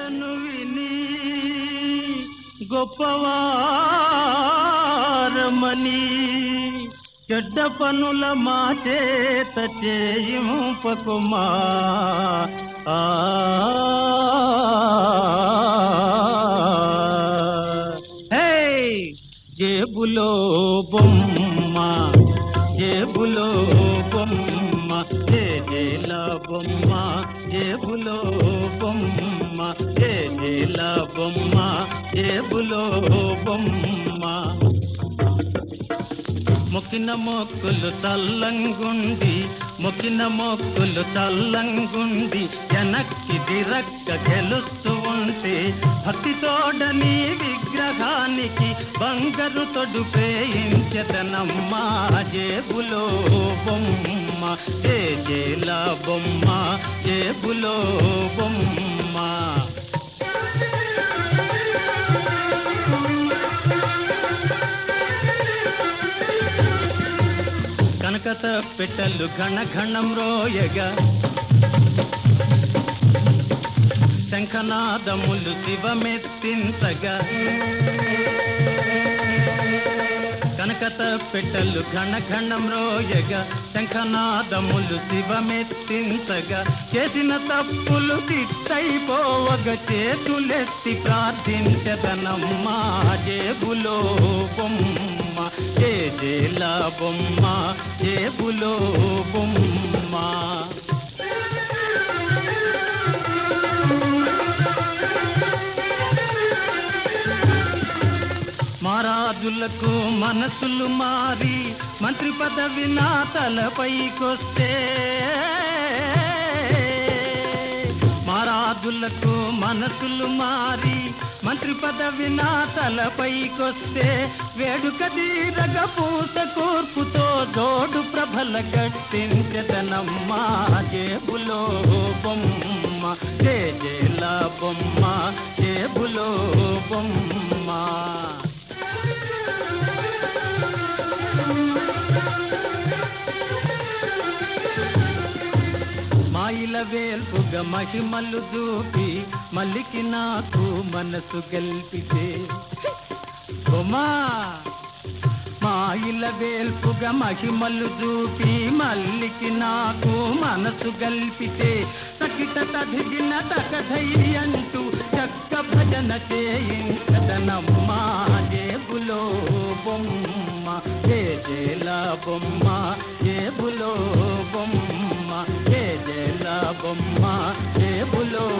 మాటలను విని గొప్పవారమని చెడ్డ పనుల మా చేత చేయింపకుమా ఆ హే జేబులో బొమ్మ జేబులో బొమ్మ జేజేల బొమ్మ జేబులో బొమ్మ జేజేల బొమ్మ జేబులో బొమ్మ మొక్కిన మొక్కులు చల్లంగుండి మొక్కిన మొక్కులు చల్లంగుండి వెనక్కి దిరక్క గెలుస్తూ ఉంటే భక్తి తోడని విగ్రహానికి బంగారు తొడుపేయించదనమ్మా జేబులో బొమ్మ ఏ జేల బొమ్మ జేబులో బొమ్మ కనకత పెట్టలు ఘన ఘనం రోయగా శంఖనాదములు శివమెత్తించగా కనకత పెట్టలు ఘన ఘనం రోయగా శంఖనాదములు శివమెత్తించగా చేసిన తప్పులు తిట్టయిపోవగ చేతులెత్తి ప్రార్థించదనమ్మా జేబులో బొమ్మ ఏ జేల బొమ్మ జేబులో బొమ్మ మారాజులకు మనసులు మారి మంత్రి పదవి నా తలపైకొస్తే మారాజులకు మనసులు మారి మంత్రి పదవి నా తలపైకొస్తే వేడుక తీరగ పూత కూర్పుతో జోడు ప్రభల గట్టించదనమ్మా జేబులో బొమ్మ జే జేల బొమ్మ జేబులో బొమ్మ మాయిల వేల్పుగా మహిమలు దూపి మల్లికి నాకు మనసు గెల్పితే బొమ్మా మాయిల వేల్పుగా మహిమలు దూపి మల్లికి నాకు మనసు గల్పితే సకిట తదిగిన తకధై అంటూ చక్క భజన చేయించదనమ్మా జేబులో బొమ్మ ఏ జేల బొమ్మ జేబులో బొమ్మ ఏ జేల బొమ్మ జేబులో